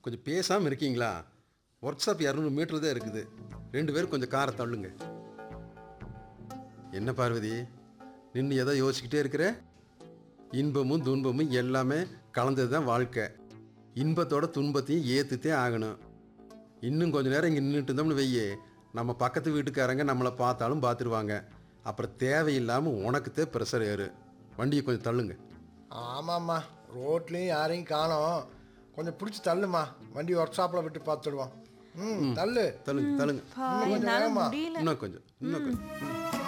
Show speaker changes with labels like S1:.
S1: கொஞ்சம் பேசாமல் இருக்கீங்களா ஒர்க் ஷாப் இரநூறு மீட்டர் தான் இருக்குது ரெண்டு பேரும் கொஞ்சம் காரை தள்ளுங்க என்ன பார்வதி நின்று ஏதோ யோசிச்சுக்கிட்டே இருக்கிற இன்பமும் துன்பமும் எல்லாமே கலந்தது தான் வாழ்க்கை இன்பத்தோட துன்பத்தையும் ஏற்றுத்தே ஆகணும் இன்னும் கொஞ்ச நேரம் இங்கே நின்றுட்டு இருந்தோம்னு வெய்யே நம்ம பக்கத்து வீட்டுக்காரங்க நம்மளை பார்த்தாலும் பார்த்துருவாங்க அப்புறம் தேவையில்லாமல் உனக்குத்தே ப்ரெஷர் ஏறு வண்டியை கொஞ்சம் தள்ளுங்க
S2: ஆமாம்மா ரோட்லேயும் யாரையும் காணோம் கொஞ்சம் பிடிச்சி தள்ளுமா வண்டி ஒர்க் ஷாப்பில் விட்டு பார்த்துடுவோம் ம் தள்ளு
S1: தள்ளுங்க தள்ளுங்க
S3: பா, என்னால
S2: வேகமா.
S3: முடியல
S1: இன்னும் கொஞ்சம் இன்னும் கொஞ்சம் ம்.